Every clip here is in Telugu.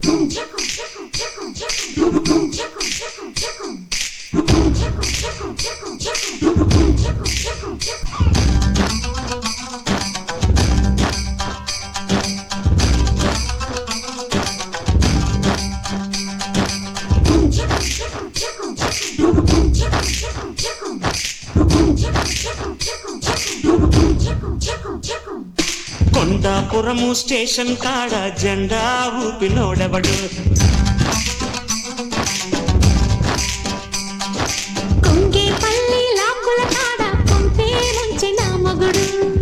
కొండాపురము స్టేషన్ కాడ జెండా ఊపినోడెవడు కొంగేపల్లి లాకుల కాడ కొంపే ముంచిన మొగుడు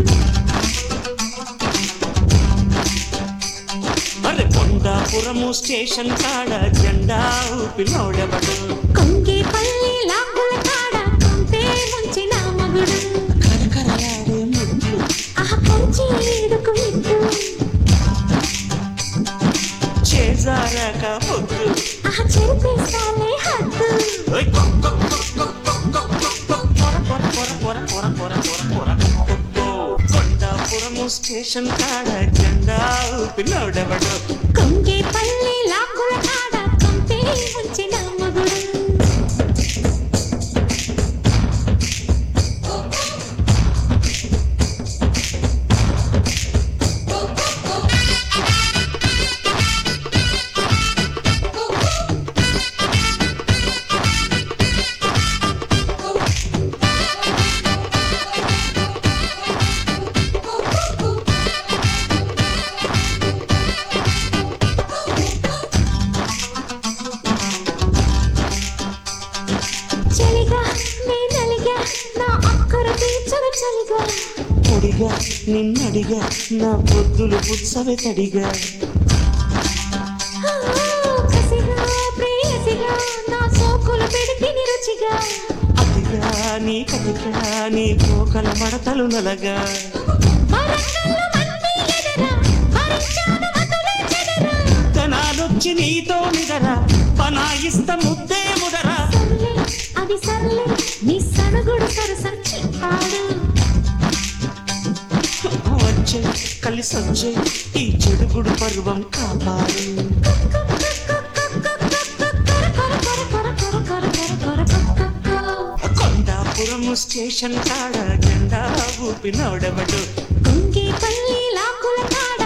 అరే కొండాపురము స్టేషన్ కాడ జెండా ఊపినోడెవడు కొంగేపల్లి లాకుల కాడ కొంపే ముంచిన మొగుడు కరకరలాడే ముద్దు ఆహ కొంచి ఈడుకు ఇద్దు చేజారాక పొద్దు ఆహ చెరిపేస్తాలే హద్దు ఓయ్ కొ, కొ, కొ, కొ, కొ, కొ, కొ, కొ, కొర, కొర, కొర, కొర, కొర, కొర, కొర, కొర, కొ. కొండాపురము స్టేషన్ కాడ జెండా ఊపినోడెవడు కొంగేపల్లి లాకుల కాడ కొంపే ముంచిన మొగుడు చలిగా నేనలిగా నా అక్కర తీర్చరు చలిగా పొడిగా నిన్నడిగా నా పొద్దులు పుచ్చవే తడిగా ఆ, కసిగా ప్రేయసిగా నా సోకులు పెడితే రుచిగా అతిగా నీ కటిగా నీ కోకల మడతలు నలగా వరంగల్లు మంది ఎదరా భరించాను వదులే చెదరా తనాలొచ్చి నీతో నిదరా పనాయిస్త ముద్దే ముదరా సర్లే అది సర్లే నీ సడుగుడు సరసచ్చి పాడు వచ్చే కలిసొచ్చే ఈ చెడుగుడు పర్వం కాపాడు కొండాపురము స్టేషన్ కాడ జెండా ఊపినోడెవడు కుంగిపల్లి లాకుల కాడ